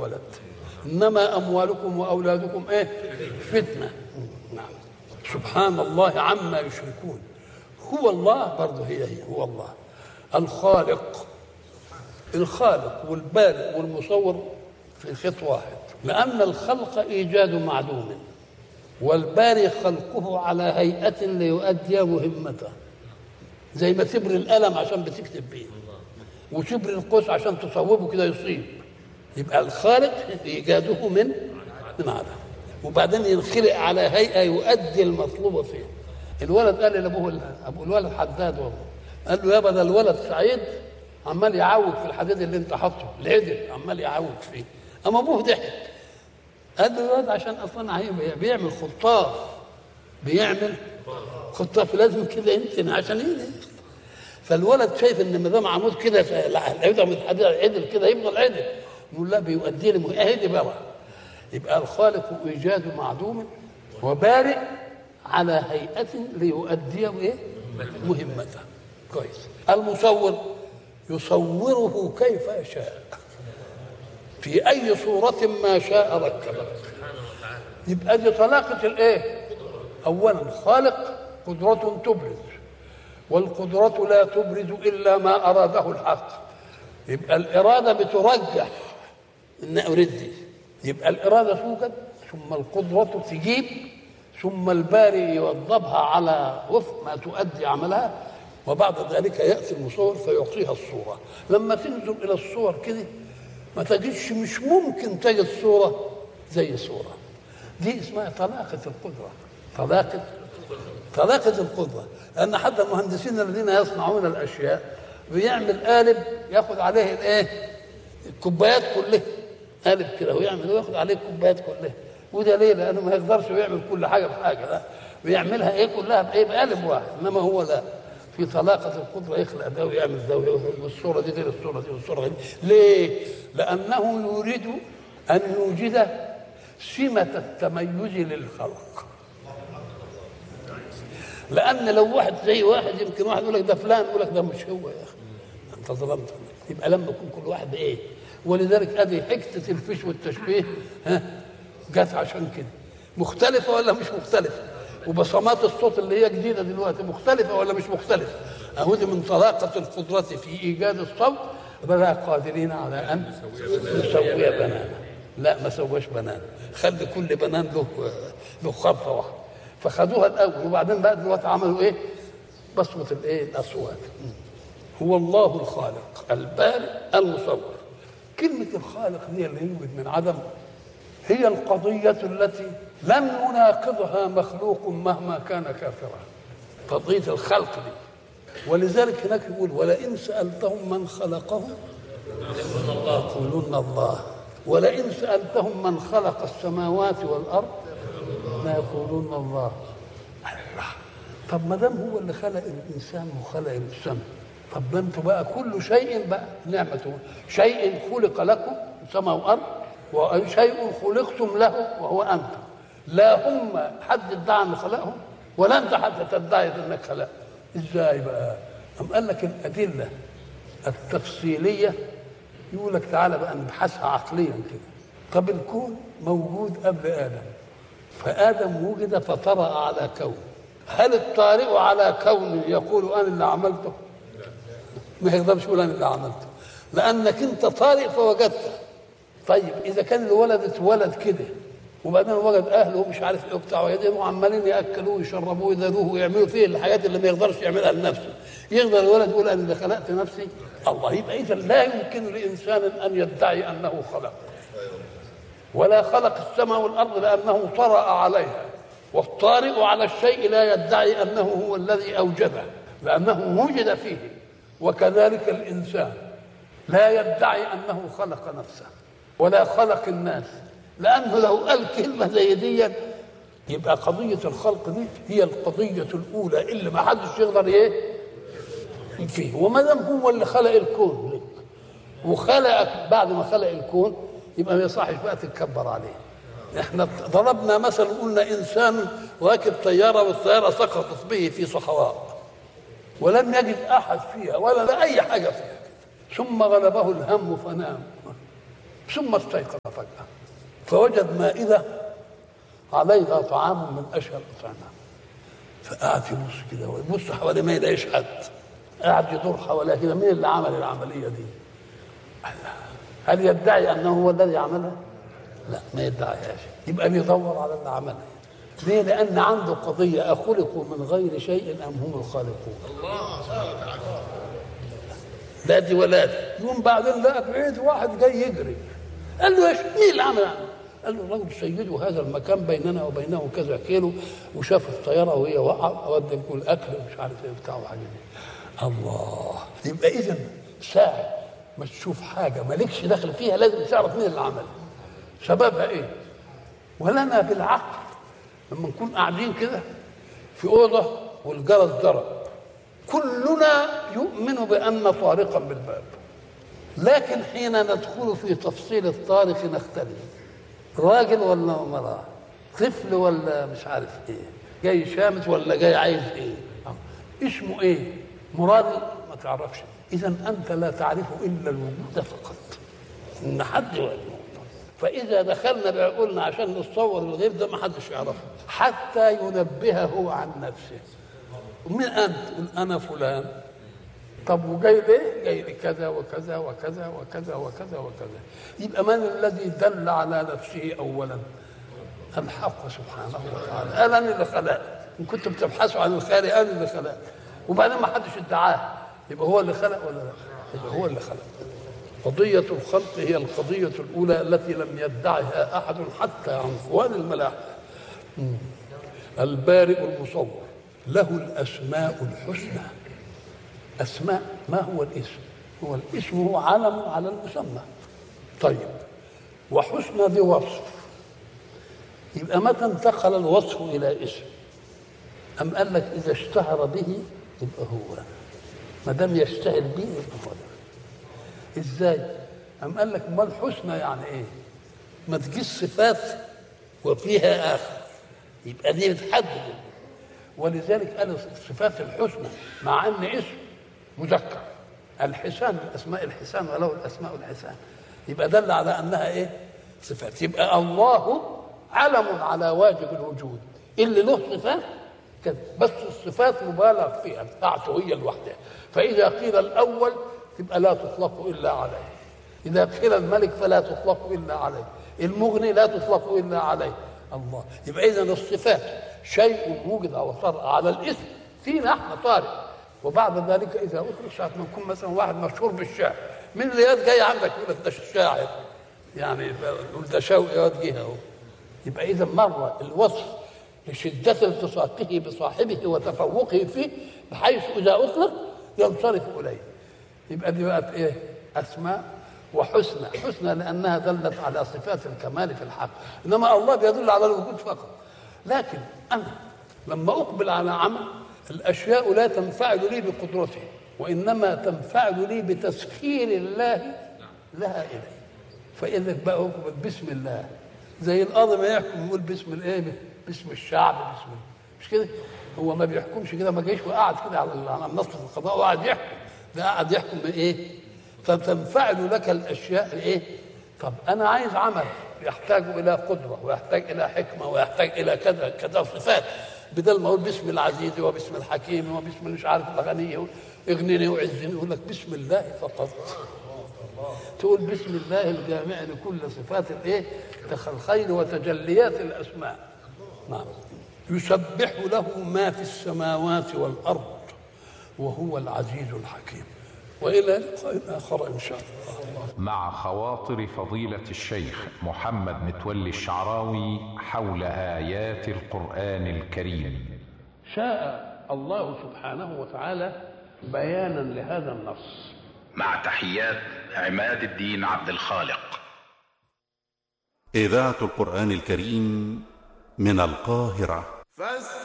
الولد انما اموالكم واولادكم ايه فتنه نعم سبحان الله عما يشركون هو الله برضه هي هي هو الله الخالق الخالق والبارئ والمصور في خط واحد لأن الخلق إيجاد معدوم والباري خلقه على هيئة ليؤدي مهمته زي ما تبري القلم عشان بتكتب بيه وتبري القوس عشان تصوبه كده يصيب يبقى الخالق إيجاده من من عدم وبعدين ينخلق على هيئة يؤدي المطلوب فيه الولد قال لأبوه أبو الولد حداد والله قال له يابا ده الولد سعيد عمال يعوج في الحديد اللي انت حاطه العدل عمال يعوج فيه اما ابوه ضحك قال له الولد عشان اصلا هي- بيعمل خطاف بيعمل خطاف لازم كده يمكن عشان ايه فالولد شايف ان ما دام عمود كده العود من الحديد عدل كده يفضل عدل يقول لا بيؤدي لي مه- اهدي بقى يبقى الخالق ايجاد معدوم وبارئ على هيئة ليؤدي ايه مهمته كويس المصور يصوره كيف يشاء في اي صورة ما شاء ركبك يبقى دي طلاقة الايه اولا خالق قدرة تبرز والقدرة لا تبرز الا ما اراده الحق يبقى الاراده بترجح ان اريد دي يبقى الاراده توجد ثم القدره تجيب ثم الباري يوظبها على وفق ما تؤدي عملها وبعد ذلك ياتي المصور فيعطيها الصوره لما تنظر الى الصور كده ما تجدش مش ممكن تجد صوره زي صوره دي اسمها طلاقه القدره طلاقه طلاقه القدره لان حتى المهندسين الذين يصنعون الاشياء بيعمل قالب ياخذ عليه الايه الكوبايات كلها قالب كده ويعمل وياخد عليه الكوبايات كلها وده ليه؟ لانه ما يقدرش يعمل كل حاجه بحاجه لا بيعملها ايه كلها بايه؟ بقالب واحد انما هو لا في طلاقة القدرة يخلق ده ويعمل ده والصورة دي غير الصورة دي والصورة دي ليه؟ لأنه يريد أن يوجد سمة التميز للخلق لأن لو واحد زي واحد يمكن واحد يقول لك ده فلان يقول لك ده مش هو يا أخي أنت ظلمت يبقى لما يكون كل واحد إيه؟ ولذلك ادي حكه الفش والتشبيه ها جت عشان كده مختلفه ولا مش مختلفه وبصمات الصوت اللي هي جديده دلوقتي مختلفه ولا مش مختلفه اهو دي من طلاقه القدره في ايجاد الصوت بلا قادرين على ان نسوي بنانا لا ما سواش بنان خلي كل بنان له له خبطه واحده فخدوها الاول وبعدين بقى دلوقتي عملوا ايه بصمه الايه الاصوات هو الله الخالق البارئ المصور كلمة الخالق هي اللي يوجد من عدم هي القضية التي لم يناقضها مخلوق مهما كان كافرا قضية الخلق دي ولذلك هناك يقول ولئن سألتهم من خلقهم يقولون الله ولئن سألتهم من خلق السماوات والأرض لا يقولون الله الله طب ما دام هو اللي خلق الإنسان وخلق السماء طب ده انتوا بقى كل شيء بقى نعمته شيء خلق لكم سماء وارض وشيء خلقتم له وهو انتم لا هم حد ادعى ان خلقهم ولا انت حتى تدعي انك خلق ازاي بقى؟ أم قال لك الادله التفصيليه يقول لك تعالى بقى نبحثها عقليا كده طب الكون موجود قبل ادم فادم وجد فطرأ على كون هل الطارئ على كون يقول انا اللي عملته؟ ما يقدرش يقول انا اللي عملته لانك انت طارئ فوجدته طيب اذا كان الولد اتولد كده وبعدين وجد اهله مش عارف ايه وبتاع ويدينه عمالين ياكلوه ويشربوه ويذروه ويعملوا فيه الحاجات اللي ما يقدرش يعملها لنفسه يقدر الولد يقول انا اللي خلقت نفسي الله يبقى اذا لا يمكن لانسان ان يدعي انه خلق ولا خلق السماء والارض لانه طرا عليها والطارئ على الشيء لا يدعي انه هو الذي اوجده لانه وجد فيه وكذلك الانسان لا يدعي انه خلق نفسه ولا خلق الناس لانه لو قال كلمه زي دي يبقى قضيه الخلق دي هي القضيه الاولى اللي ما حدش يقدر ايه فيه وما دام هو اللي خلق الكون لك وخلقك بعد ما خلق الكون يبقى ما يصحش بقى تتكبر عليه احنا ضربنا مثلا قلنا انسان راكب طياره والطياره سقطت به في صحراء ولم يجد احد فيها ولا لا اي حاجه فيها ثم غلبه الهم فنام ثم استيقظ فجأة فوجد مائدة عليها طعام من أشهى الأطعمة فقعد يبص كده ويبص حواليه ما يلاقيش حد قاعد يدور حواليه كده مين اللي عمل العملية دي؟ هل يدعي أنه هو الذي عملها؟ لا ما يدعيهاش يبقى بيدور على اللي عملها ليه؟ لأن عنده قضية أخلقوا من غير شيء أم هم الخالقون لا دي ولا دي يوم بعدين لقى بعيد واحد جاي يجري قال له ايش مين اللي عمل قال له الرجل سيده هذا المكان بيننا وبينه كذا كيلو وشاف الطياره وهي واقعه اود يقول اكل ومش عارف ايه بتاع وحاجه دي الله يبقى اذا ساعه ما تشوف حاجه مالكش دخل فيها لازم تعرف مين اللي عمل سببها ايه ولنا بالعقل لما نكون قاعدين كده في اوضه والجرس ضرب كلنا يؤمن بان طارقا بالباب لكن حين ندخل في تفصيل الطارق نختلف راجل ولا امراه طفل ولا مش عارف ايه جاي شامت ولا جاي عايز ايه اسمه ايه مرادي ما تعرفش اذا انت لا تعرف الا الوجود فقط ان حد ولا فاذا دخلنا بعقولنا عشان نتصور الغير ده ما حدش يعرفه حتى ينبهه هو عن نفسه من انت قل انا فلان طب وجاي ليه؟ جاي لكذا وكذا وكذا وكذا وكذا وكذا يبقى من الذي دل على نفسه اولا؟ الحق سبحانه وتعالى انا اللي خلقت ان كنتم بتبحثوا عن الخالق انا اللي خلقت وبعدين ما حدش ادعاه يبقى هو اللي خلق ولا لا؟ يبقى هو اللي خلق قضية الخلق هي القضية الأولى التي لم يدعها أحد حتى عنفوان الملاحدة البارئ المصور له الأسماء الحسنى أسماء ما هو الاسم هو الاسم هو علم على المسمى طيب وحسنى ذي وصف يبقى متى انتقل الوصف إلى اسم أم قال لك إذا اشتهر به يبقى هو ما دام يشتهر به يبقى هو ده ازاي؟ أم قال لك ما الحسنى يعني ايه؟ ما تجيش صفات وفيها آخر يبقى دي بتحدد ولذلك قال الصفات الحسنى مع ان اسم مذكر الحسان الاسماء الحسان وله الاسماء الحسان يبقى دل على انها ايه؟ صفات يبقى الله علم على واجب الوجود اللي له صفات كده بس الصفات مبالغ فيها بتاعته هي لوحدها فاذا قيل الاول تبقى لا تطلق الا عليه اذا قيل الملك فلا تطلق الا عليه المغني لا تطلق الا عليه الله يبقى اذا الصفات شيء وجد او طرأ على الاسم فينا احنا طارئ وبعد ذلك اذا اطلق ساعه ما يكون مثلا واحد مشهور بالشعر من اللي ياد جاي عندك يقول لك ده الشاعر يعني يقول ده شوقي ياد جه اهو يبقى اذا مره الوصف لشده التصاقه بصاحبه وتفوقه فيه بحيث اذا اطلق ينصرف اليه يبقى دي بقت ايه اسماء وحسنى حسنى لانها دلت على صفات الكمال في الحق انما الله بيدل على الوجود فقط لكن انا لما اقبل على عمل الاشياء لا تنفعل لي بقدرته وانما تنفعل لي بتسخير الله لها الي فاذا بقى اقبل بسم الله زي القاضي ما يحكم يقول باسم الايه باسم الشعب باسم مش كده هو ما بيحكمش كده ما جاش وقعد كده على على منصه القضاء وقعد يحكم ده قعد يحكم بايه فتنفعل لك الاشياء ايه طب انا عايز عمل يحتاج الى قدره ويحتاج الى حكمه ويحتاج الى كذا كذا صفات بدل ما اقول باسم العزيز وباسم الحكيم وباسم مش عارف الغني اغنني وعزني يقول لك بسم الله فقط تقول بسم الله الجامع لكل صفات الايه الخير وتجليات الاسماء نعم يسبح له ما في السماوات والارض وهو العزيز الحكيم والى لقاء اخر ان شاء الله مع خواطر فضيلة الشيخ محمد متولي الشعراوي حول آيات القرآن الكريم شاء الله سبحانه وتعالى بيانا لهذا النص مع تحيات عماد الدين عبد الخالق إذاعة القرآن الكريم من القاهرة فاستمعوا